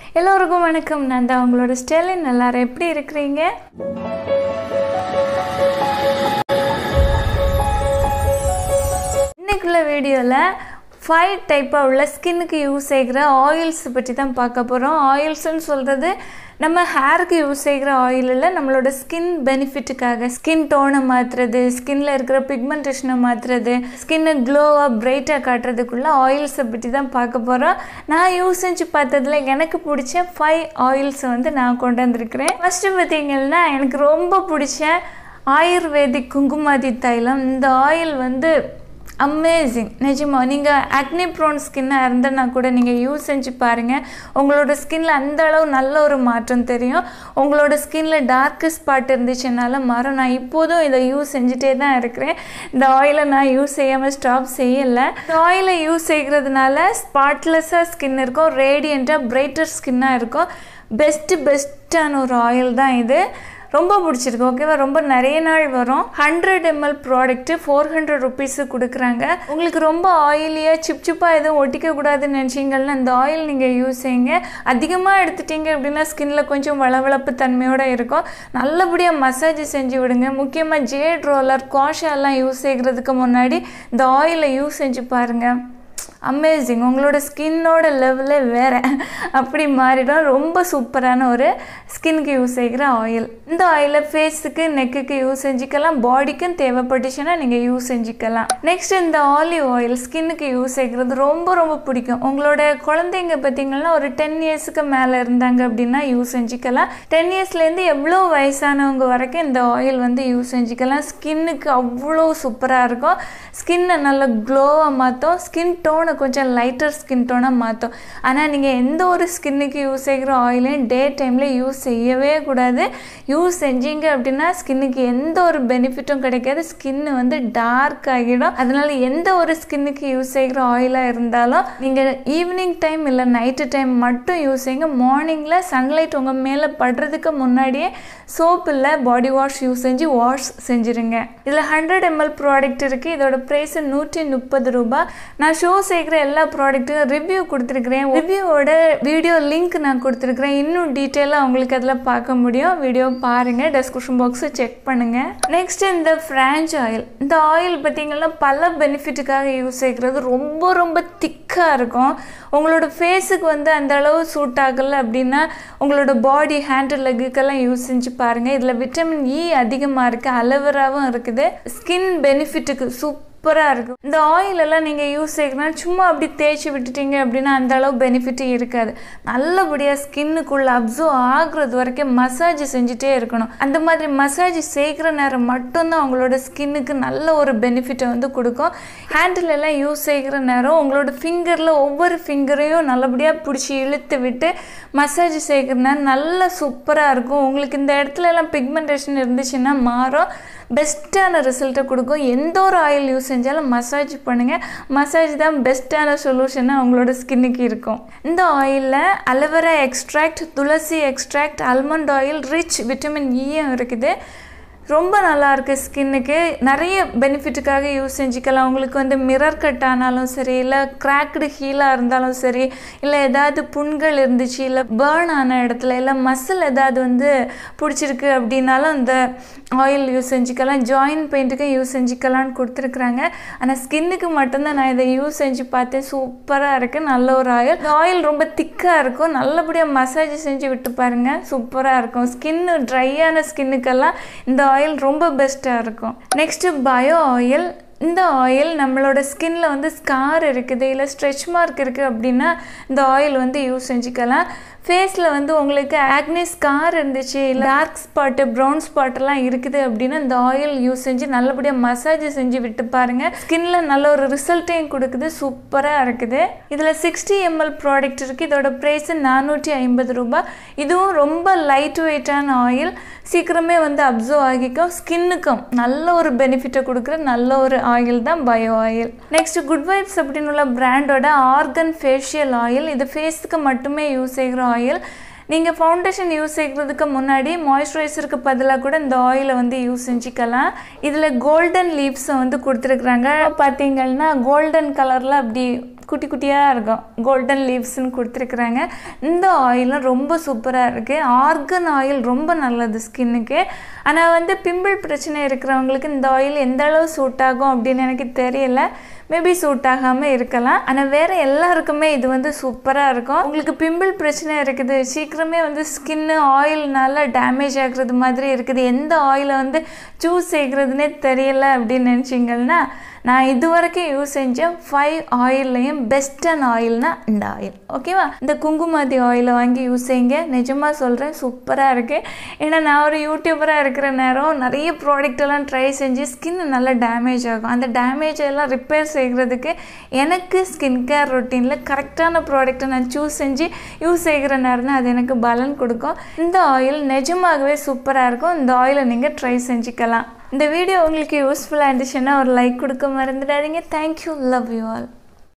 எல்லோருக்கும் வணக்கம் நான் தான் உங்களோட ஸ்டெலின் எல்லாரும் எப்படி இருக்கிறீங்க இன்னைக்குள்ள வீடியோவில் ஃபைவ் டைப்பாக உள்ள ஸ்கின்னுக்கு யூஸ் செய்கிற ஆயில்ஸ் பற்றி தான் பார்க்க போகிறோம் ஆயில்ஸ்னு சொல்கிறது நம்ம ஹேருக்கு யூஸ் செய்கிற ஆயில் இல்லை நம்மளோட ஸ்கின் பெனிஃபிட்டுக்காக ஸ்கின் டோனை மாற்றுறது ஸ்கின்ல இருக்கிற பிக்மெண்டேஷனை மாற்றுறது ஸ்கின்னை க்ளோவாக பிரைட்டாக காட்டுறதுக்குள்ள ஆயில்ஸை பற்றி தான் பார்க்க போகிறோம் நான் யூஸ் செஞ்சு பார்த்ததுல எனக்கு பிடிச்ச ஃபைவ் ஆயில்ஸை வந்து நான் கொண்டு வந்திருக்கிறேன் ஃபஸ்ட்டு பார்த்தீங்கன்னா எனக்கு ரொம்ப பிடிச்ச ஆயுர்வேதிக் குங்குமாதி தைலம் இந்த ஆயில் வந்து அமேசிங் நிஜமா நீங்கள் அக்னி ப்ரோன் ஸ்கின்னாக இருந்தனா கூட நீங்கள் யூஸ் செஞ்சு பாருங்கள் உங்களோட ஸ்கின்ல அந்த அளவு நல்ல ஒரு மாற்றம் தெரியும் உங்களோட ஸ்கின்ல டார்க் ஸ்பாட் இருந்துச்சுனால மரம் நான் இப்போதும் இதை யூஸ் செஞ்சுட்டே தான் இருக்கிறேன் இந்த ஆயிலை நான் யூஸ் செய்யாமல் ஸ்டாப் செய்யலை இந்த ஆயிலை யூஸ் செய்கிறதுனால ஸ்பாட்லெஸ்ஸாக ஸ்கின் இருக்கும் ரேடியண்ட்டாக பிரைட்டர் ஸ்கின்னாக இருக்கும் பெஸ்ட்டு பெஸ்ட்டான ஒரு ஆயில் தான் இது ரொம்ப பிடிச்சிருக்கு ஓகேவா ரொம்ப நிறைய நாள் வரும் hundred ml product four hundred rupees கொடுக்குறாங்க உங்களுக்கு ரொம்ப ஆயிலியாக சிப் சிப்பாக எதுவும் ஒட்டிக்க கூடாதுன்னு நினச்சிங்கன்னா இந்த ஆயில் நீங்கள் யூஸ் செய்யுங்க அதிகமாக எடுத்துட்டீங்க அப்படின்னா ஸ்கின்ல கொஞ்சம் வளவளப்பு தன்மையோடு இருக்கும் நல்லபடியாக மசாஜ் செஞ்சு விடுங்க முக்கியமாக ஜேட் ரோலர் குவாஷாலாம் யூஸ் செய்கிறதுக்கு முன்னாடி இந்த ஆயிலை யூஸ் செஞ்சு பாருங்கள் அமேசிங் உங்களோட ஸ்கின்னோட லெவலே வேறு அப்படி மாறிடும் ரொம்ப சூப்பரான ஒரு ஸ்கின்க்கு யூஸ் செய்கிற ஆயில் இந்த ஆயிலை ஃபேஸுக்கு நெக்குக்கு யூஸ் செஞ்சுக்கலாம் பாடிக்கும் தேவைப்பட்டுச்சுன்னா நீங்கள் யூஸ் செஞ்சுக்கலாம் நெக்ஸ்ட் இந்த ஆலிவ் ஆயில் ஸ்கின்னுக்கு யூஸ் செய்கிறது ரொம்ப ரொம்ப பிடிக்கும் உங்களோட குழந்தைங்க பார்த்தீங்கன்னா ஒரு டென் இயர்ஸுக்கு மேலே இருந்தாங்க அப்படின்னா யூஸ் செஞ்சுக்கலாம் டென் இயர்ஸ்லேருந்து எவ்வளோ வயசானவங்க வரைக்கும் இந்த ஆயில் வந்து யூஸ் செஞ்சுக்கலாம் ஸ்கின்னுக்கு அவ்வளோ சூப்பராக இருக்கும் ஸ்கின்னை நல்லா க்ளோவாக மாற்றும் ஸ்கின் டோனை கொஞ்சம் லைட்டர் ஸ்கின் டோனாக மாற்றும் ஆனால் நீங்கள் எந்த ஒரு ஸ்கின்னுக்கு யூஸ் செய்கிற ஆயிலையும் டே டைமில் யூஸ் செய்யவே கூடாது யூஸ் செஞ்சீங்க அப்படின்னா ஸ்கின்னுக்கு எந்த ஒரு பெனிஃபிட்டும் கிடைக்காது ஸ்கின்னு வந்து டார்க் ஆகிடும் அதனால எந்த ஒரு ஸ்கின்னுக்கு யூஸ் செய்கிற ஆயிலாக இருந்தாலும் நீங்கள் ஈவினிங் டைம் இல்லை நைட்டு டைம் மட்டும் யூஸ் செய்யுங்க மார்னிங்கில் சன்லைட் உங்கள் மேலே படுறதுக்கு முன்னாடியே சோப் இல்லை பாடி வாஷ் யூஸ் செஞ்சு வாஷ் செஞ்சுருங்க இதில் ஹண்ட்ரட் எம்எல் ப்ராடக்ட் இருக்குது இதோட ப்ரைஸ் நூற்றி முப்பது ரூபாய் நான் ஷோ செய்கிற எல்லா ப்ராடக்ட்டுக்கும் ரிவ்யூ கொடுத்துருக்குறேன் ரிவ்யூவோட வீடியோ லிங்க் நான் கொடுத்துருக்குறேன் இன்னும் டீட்டெயிலாக உங்களுக்கு அதில் பார்க்க முடியும் வீடியோ பாருங்கள் டெஸ்கிரிப்ஷன் பாக்ஸை செக் பண்ணுங்கள் நெக்ஸ்ட் இந்த ஃப்ரான்ச் ஆயில் இந்த ஆயில் பார்த்தீங்கன்னா பல பெனிஃபிட்டுக்காக யூஸ் செய்கிறது ரொம்ப ரொம்ப திக்காக இருக்கும் உங்களோட ஃபேஸுக்கு வந்து அந்த அளவு சூட் ஆகலை அப்படின்னா உங்களோட பாடி ஹேண்ட் லெக்குக்கெல்லாம் யூஸ் செஞ்சு பாருங்கள் இதில் விட்டமின் இ அதிகமாக இருக்குது அலோவேராவும் இருக்குது ஸ்கின் பெனிஃபிட்டுக்கு சூப் சூப்பராக இருக்கும் இந்த ஆயில் எல்லாம் நீங்கள் யூஸ் செய்யணும் சும்மா அப்படி தேய்ச்சி விட்டுட்டீங்க அப்படின்னா அந்த அளவு பெனிஃபிட் இருக்காது நல்லபடியாக ஸ்கின்னுக்குள்ளே அப்சர்வ் ஆகுறது வரைக்கும் மசாஜ் செஞ்சுட்டே இருக்கணும் அந்த மாதிரி மசாஜ் செய்கிற நேரம் மட்டும்தான் உங்களோட ஸ்கின்னுக்கு நல்ல ஒரு பெனிஃபிட்டை வந்து கொடுக்கும் ஹேண்டில் எல்லாம் யூஸ் செய்கிற நேரம் உங்களோட ஃபிங்கரில் ஒவ்வொரு ஃபிங்கரையும் நல்லபடியாக பிடிச்சி இழுத்து விட்டு மசாஜ் செய்கிற நேரம் நல்ல சூப்பராக இருக்கும் உங்களுக்கு இந்த இடத்துல எல்லாம் பிக்மெண்டேஷன் இருந்துச்சுன்னா மாறும் பெஸ்ட்டான ரிசல்ட்டை கொடுக்கும் எந்த ஒரு ஆயில் யூஸ் செஞ்சாலும் மசாஜ் பண்ணுங்கள் மசாஜ் தான் பெஸ்ட்டான சொல்யூஷனாக உங்களோட ஸ்கின்னுக்கு இருக்கும் இந்த ஆயிலில் aloe vera extract tulsi extract almond oil rich vitamin இயும் இருக்குது ரொம்ப நல்லா இருக்குது ஸ்கின்னுக்கு நிறைய பெனிஃபிட்டுக்காக யூஸ் செஞ்சுக்கலாம் உங்களுக்கு வந்து மிரர் கட் ஆனாலும் சரி இல்லை கிராக்டு ஹீலாக இருந்தாலும் சரி இல்லை ஏதாவது புண்கள் இருந்துச்சு இல்லை பேர்ன் ஆன இடத்துல இல்லை மசில் ஏதாவது வந்து பிடிச்சிருக்கு அப்படின்னாலும் இந்த ஆயில் யூஸ் செஞ்சுக்கலாம் ஜாயின் பெயிண்ட்டுக்கும் யூஸ் செஞ்சுக்கலான்னு கொடுத்துருக்குறாங்க ஆனால் ஸ்கின்னுக்கு மட்டும்தான் நான் இதை யூஸ் செஞ்சு பார்த்தேன் சூப்பராக இருக்குது நல்ல ஒரு ஆயில் இந்த ஆயில் ரொம்ப திக்காக இருக்கும் நல்லபடியாக மசாஜ் செஞ்சு விட்டு பாருங்கள் சூப்பராக இருக்கும் ஸ்கின்னு ட்ரையான ஸ்கின்னுக்கெல்லாம் இந்த ஆயில் ரொம்ப பெஸ்ட்டாக இருக்கும் நெக்ஸ்ட்டு பயோ ஆயில் இந்த ஆயில் நம்மளோட ஸ்கின்ல வந்து ஸ்கார் இருக்குது இல்லை ஸ்ட்ரெச் மார்க் இருக்குது அப்படின்னா இந்த ஆயில் வந்து யூஸ் செஞ்சுக்கலாம் ஃபேஸில் வந்து உங்களுக்கு ஆக்னி ஸ்கார் இருந்துச்சு இல்லை டார்க் ஸ்பாட்டு ப்ரௌன் ஸ்பாட்டெல்லாம் இருக்குது அப்படின்னா இந்த ஆயில் யூஸ் செஞ்சு நல்லபடியாக மசாஜ் செஞ்சு விட்டு பாருங்கள் ஸ்கின்ல நல்ல ஒரு ரிசல்ட்டையும் கொடுக்குது சூப்பராக இருக்குது இதில் சிக்ஸ்டி எம்எல் ப்ராடக்ட் இருக்குது இதோட ப்ரைஸ் நானூற்றி ஐம்பது ரூபாய் இதுவும் ரொம்ப லைட் வெயிட்டான ஆயில் சீக்கிரமே வந்து அப்சர்வ் ஆகிக்கும் ஸ்கின்னுக்கும் நல்ல ஒரு பெனிஃபிட்டை கொடுக்குற நல்ல ஒரு ஆயில் தான் bio oil next good vibes அப்படின்னு உள்ள பிராண்டோட ஆர்கன் ஃபேஷியல் ஆயில் இது ஃபேஸுக்கு மட்டுமே யூஸ் செய்கிற ஆயில் நீங்கள் ஃபவுண்டேஷன் யூஸ் செய்கிறதுக்கு முன்னாடி மாய்ஸ்சரைசருக்கு பதிலாக கூட இந்த ஆயிலை வந்து யூஸ் செஞ்சுக்கலாம் இதில் கோல்டன் லீவ்ஸை வந்து கொடுத்துருக்குறாங்க பார்த்தீங்கன்னா கோல்டன் கலரில் அப்படி குட்டி குட்டியாக இருக்கும் கோல்டன் லீவ்ஸ்னு கொடுத்துருக்குறாங்க இந்த ஆயிலும் ரொம்ப சூப்பராக இருக்குது ஆர்கன் ஆயில் ரொம்ப நல்லது ஸ்கின்னுக்கு ஆனால் வந்து பிம்பிள் பிரச்சனை இருக்கிறவங்களுக்கு இந்த ஆயில் எந்த அளவு சூட் ஆகும் அப்படின்னு எனக்கு தெரியல மேபி சூட் ஆகாமல் இருக்கலாம் ஆனால் வேறு எல்லாருக்குமே இது வந்து சூப்பராக இருக்கும் உங்களுக்கு பிம்பிள் பிரச்சனை இருக்குது சீக்கிரமே வந்து ஸ்கின்னு ஆயில்னால டேமேஜ் ஆகுறது மாதிரி இருக்குது எந்த ஆயிலை வந்து சூஸ் செய்கிறதுனே தெரியல அப்படின்னு நினச்சிங்கன்னா நான் இது வரைக்கும் யூஸ் செஞ்ச ஃபைவ் ஆயில்லையும் பெஸ்டான ஆயில்னா இந்த ஆயில் ஓகேவா இந்த குங்குமாதி ஆயிலை வாங்கி யூஸ் செய்யுங்க நிஜமாக சொல்கிறேன் சூப்பராக இருக்குது ஏன்னா நான் ஒரு யூடியூபராக இருக்கிற நேரம் நிறைய ப்ராடக்ட் எல்லாம் ட்ரை செஞ்சு ஸ்கின் நல்லா டேமேஜ் ஆகும் அந்த டேமேஜ் எல்லாம் ரிப்பேர் செய்கிறதுக்கு எனக்கு ஸ்கின் கேர் ரொட்டீனில் கரெக்டான ப்ராடக்ட்டை நான் சூஸ் செஞ்சு யூஸ் செய்கிற நேரம் தான் அது எனக்கு பலன் கொடுக்கும் இந்த ஆயில் நிஜமாகவே சூப்பராக இருக்கும் இந்த ஆயிலை நீங்கள் ட்ரை செஞ்சுக்கலாம் இந்த வீடியோ உங்களுக்கு யூஸ்ஃபுல்லாக இருந்துச்சுன்னா ஒரு லைக் கொடுக்க மறந்துடாதீங்க தேங்க்யூ லவ் யூ ஆல்